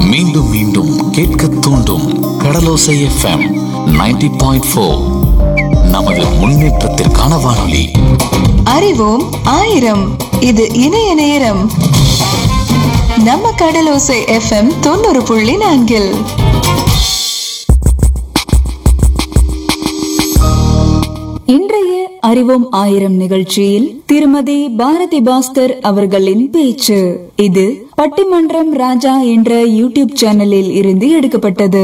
மீண்டும் மீண்டும் கேட்க தூண்டும் கடலோசை எஃப்எம் 90.4 பாயிண்ட் நமது முன்னேற்றத்திற்கான வானொலி அறிவோம் ஆயிரம் இது இணைய நேரம் நம்ம கடலோசை எஃப்எம் தொண்ணூறு புள்ளி நான்கில் இன்றைய அறிவோம் ஆயிரம் நிகழ்ச்சியில் திருமதி பாரதி பாஸ்கர் அவர்களின் பேச்சு இது பட்டிமன்றம் ராஜா என்ற யூடியூப் சேனலில் இருந்து எடுக்கப்பட்டது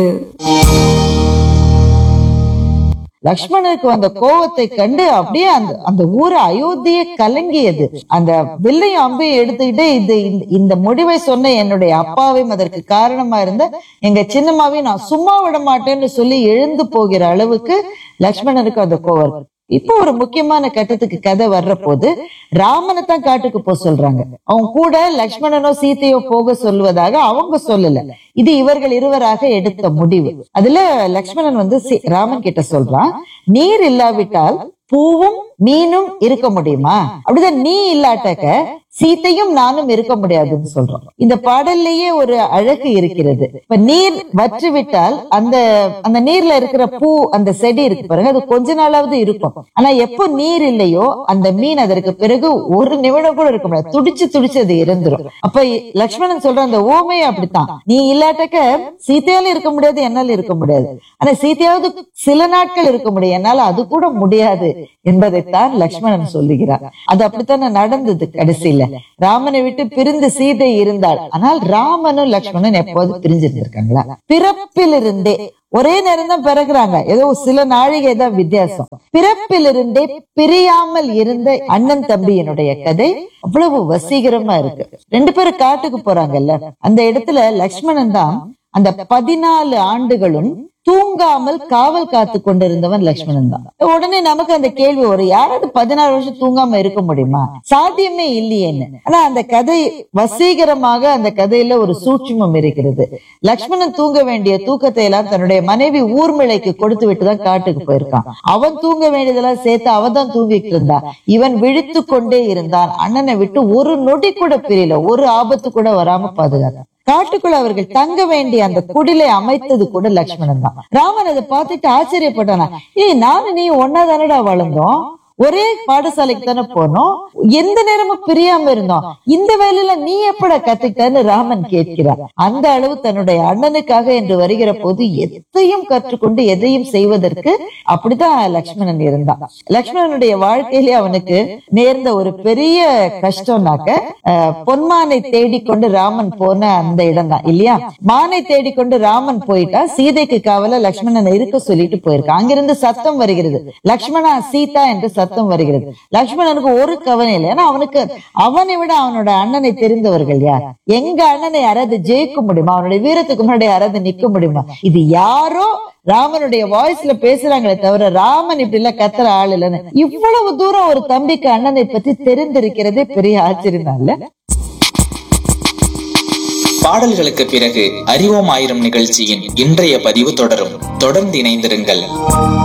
லக்ஷ்மணனுக்கு வந்த கோவத்தை கண்டு அப்படியே அந்த அந்த ஊரு அயோத்தியே கலங்கியது அந்த வில்லையும் அம்பையும் எடுத்துக்கிட்டு இது இந்த- இந்த முடிவை சொன்ன என்னுடைய அப்பாவையும் அதற்கு காரணமா இருந்த எங்க சின்னம்மாவையும் நான் சும்மா விட மாட்டேன்னு சொல்லி எழுந்து போகிற அளவுக்கு லக்ஷ்மணனுக்கு அந்த கோவம் இருக்கு. இப்போ ஒரு முக்கியமான கட்டத்துக்கு கதை வர்ற போது ராமனை தான் காட்டுக்கு போக சொல்றாங்க அவங்க கூட லக்ஷ்மணனோ சீதையோ போக சொல்வதாக அவங்க சொல்லல இது இவர்கள் இருவராக எடுத்த முடிவு அதுல லக்ஷ்மணன் வந்து சி- ராமன் கிட்ட சொல்றான் நீர் இல்லாவிட்டால் பூவும் மீனும் இருக்க முடியுமா அப்படிதான் நீ இல்லாட்டக்க சீத்தையும் நானும் இருக்க முடியாதுன்னு சொல்றோம் இந்த பாடல்லையே ஒரு அழகு இருக்கிறது இப்ப நீர் வற்றி விட்டால் அந்த அந்த நீர்ல இருக்கிற பூ அந்த செடி இருக்கு பாருங்க அது கொஞ்ச நாளாவது இருக்கும் ஆனா எப்போ நீர் இல்லையோ அந்த மீன் அதற்கு பிறகு ஒரு நிமிடம் கூட இருக்க முடியாது துடிச்சு துடிச்சு அது இறந்துரும் அப்ப லக்ஷ்மணன் சொல்ற அந்த ஓமையை அப்படித்தான் நீ இல்லாட்டக்க சீத்தையால இருக்க முடியாது என்னால இருக்க முடியாது ஆனா சீத்தையாவது சில நாட்கள் இருக்க முடியும் என்னால அது கூட முடியாது என்பதைத்தான் லக்ஷ்மணன் சொல்லுகிறார் அது அப்படித்தானே நடந்தது கடைசியில ராமனை விட்டு பிரிந்து சீதை இருந்தாள் ஆனால் ராமனும் லக்ஷ்மணன் எப்போது பிரிஞ்சிருந்திருக்காங்களா பிறப்பிலிருந்தே ஒரே நேரம் தான் பிறகுறாங்க ஏதோ சில நாழிகை தான் வித்தியாசம் பிறப்பிலிருந்தே பிரியாமல் இருந்த அண்ணன் தம்பியினுடைய கதை அவ்வளவு வசீகரமா இருக்கு ரெண்டு பேரும் காட்டுக்கு போறாங்கல்ல அந்த இடத்துல லக்ஷ்மணன் தான் அந்த பதினாலு ஆண்டுகளும் தூங்காமல் காவல் காத்து கொண்டிருந்தவன் லக்ஷ்மணன் தான் உடனே நமக்கு அந்த கேள்வி வரும் யாராவது பதினாறு வருஷம் தூங்காம இருக்க முடியுமா சாத்தியமே இல்லையேன்னு ஆனா அந்த கதை வசீகரமாக அந்த கதையில ஒரு சூட்சுமம் இருக்கிறது லக்ஷ்மணன் தூங்க வேண்டிய தூக்கத்தை எல்லாம் தன்னுடைய மனைவி ஊர்மிளைக்கு கொடுத்து விட்டு தான் காட்டுக்கு போயிருக்கான் அவன் தூங்க வேண்டியதெல்லாம் சேர்த்து அவன் தான் தூங்கிட்டு இருந்தான் இவன் விழித்து கொண்டே இருந்தான் அண்ணனை விட்டு ஒரு நொடி கூட பிரியல ஒரு ஆபத்து கூட வராம பாதுகாத்தான் காட்டுக்குள்ள அவர்கள் தங்க வேண்டிய அந்த குடிலை அமைத்தது கூட லக்ஷ்மணன் தான் ராமன் அதை பார்த்துட்டு ஆச்சரியப்பட்டானா ஏய் நானும் நீ ஒன்னா தானடா வளர்ந்தோம் ஒரே பாடசாலைக்கு தானே போனோம் எந்த நேரமும் பிரியாம இருந்தோம் இந்த வேலையில நீ எப்படா கத்துக்கிட்டன்னு ராமன் கேட்கிறார் அந்த அளவு தன்னுடைய அண்ணனுக்காக என்று வருகிற போது எதையும் கற்றுக்கொண்டு எதையும் செய்வதற்கு அப்படிதான் லக்ஷ்மணன் இருந்தான் லக்ஷ்மணனுடைய வாழ்க்கையிலே அவனுக்கு நேர்ந்த ஒரு பெரிய கஷ்டம்னாக்க அஹ், பொன்மானை தேடிக்கொண்டு ராமன் போன அந்த இடம் தான் இல்லையா மானை தேடிக்கொண்டு ராமன் போயிட்டா சீதைக்கு காவல லக்ஷ்மணனை இருக்க சொல்லிட்டு போயிருக்கான் அங்கிருந்து சத்தம் வருகிறது லக்ஷ்மணா சீதா என்று சத்தம் வருகிறது லக்ஷ்மணனுக்கு ஒரு கவனம் இல்லை ஏன்னா அவனுக்கு அவனை விட அவனோட அண்ணனை தெரிந்தவர்கள் யார் எங்க அண்ணனை யாராவது ஜெயிக்க முடியுமா அவனுடைய வீரத்துக்கு முன்னாடி யாராவது நிக்க முடியுமா இது யாரோ ராமனுடைய வாய்ஸ்ல பேசுறாங்களே தவிர ராமன் இப்படி எல்லாம் கத்துற ஆள் இல்லைன்னு இவ்வளவு தூரம் ஒரு தம்பிக்கு அண்ணனை பத்தி தெரிந்திருக்கிறதே பெரிய ஆச்சரியம் தான் இல்ல பாடல்களுக்கு பிறகு அறிவோம் ஆயிரம் நிகழ்ச்சியின் இன்றைய பதிவு தொடரும் தொடர்ந்து இணைந்திருங்கள்